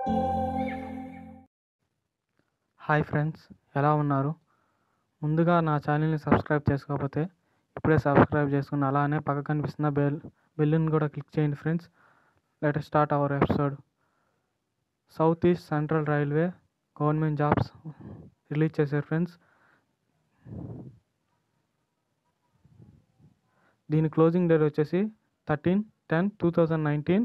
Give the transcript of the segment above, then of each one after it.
hi friends ఎలా ఉన్నారు ముందుగా నా ఛానల్ని సబ్స్క్రైబ్ చేసుకోకపోతే ఇప్పుడే సబ్స్క్రైబ్ చేసుకుని అలానే పక్క కనిపిస్తున్న బెల్ బెల్లుని కూడా క్లిక్ చేయండి friends let start our episode south east central railway government jobs release చేశారు ఫ్రెండ్స్ దీని క్లోజింగ్ డేట్ వచ్చేసి thirteen ten two thousand nineteen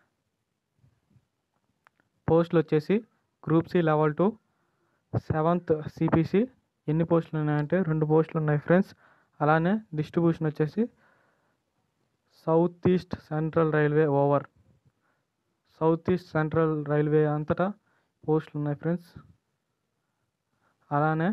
పోస్టులు వచ్చేసి group C level two seventh CPC ఎన్ని పోస్టులు ఉన్నాయంటే రెండు పోస్టులు ఉన్నాయి ఫ్రెండ్స్ అలానే డిస్ట్రిబ్యూషన్ వచ్చేసి south east central railway over south east central railway అంతటా పోస్టులు ఉన్నాయి ఫ్రెండ్స్ అలానే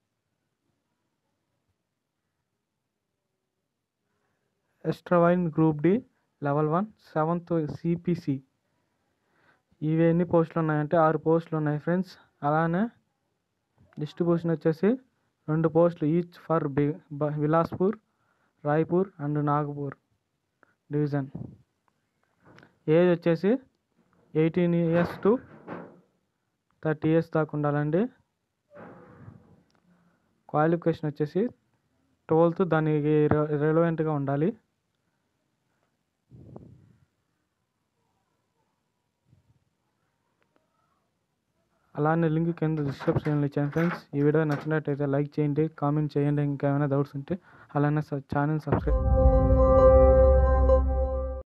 ఎస్ట్రవైన్ group D level one seventh CPC ఇవి ఎన్ని పోస్టులు ఉన్నాయంటే ఆరు పోస్టులు ఉన్నాయి ఫ్రెండ్స్ అలానే డిస్ట్రిబ్యూషన్ వచ్చేసి రెండు పోస్టులు ఈచ్ ఫర్ బి బ- Bilaspur Raipur and Nagpur division age వచ్చేసి eighteen years to thirty years దాకా ఉండాలండి క్వాలిఫికేషన్ వచ్చేసి ట్వెల్త్ దానికి రెలవెంట్గా ఉండాలి అలానే లింక్ కింద డిస్క్రిప్షన్లో ఇచ్చాను ఫ్రెండ్స్ ఈ వీడియో నచ్చినట్టయితే లైక్ చేయండి కామెంట్ చేయండి ఇంకా ఏమైనా డౌట్స్ ఉంటే అలానే ఛానల్ సబ్స్క్రైబ్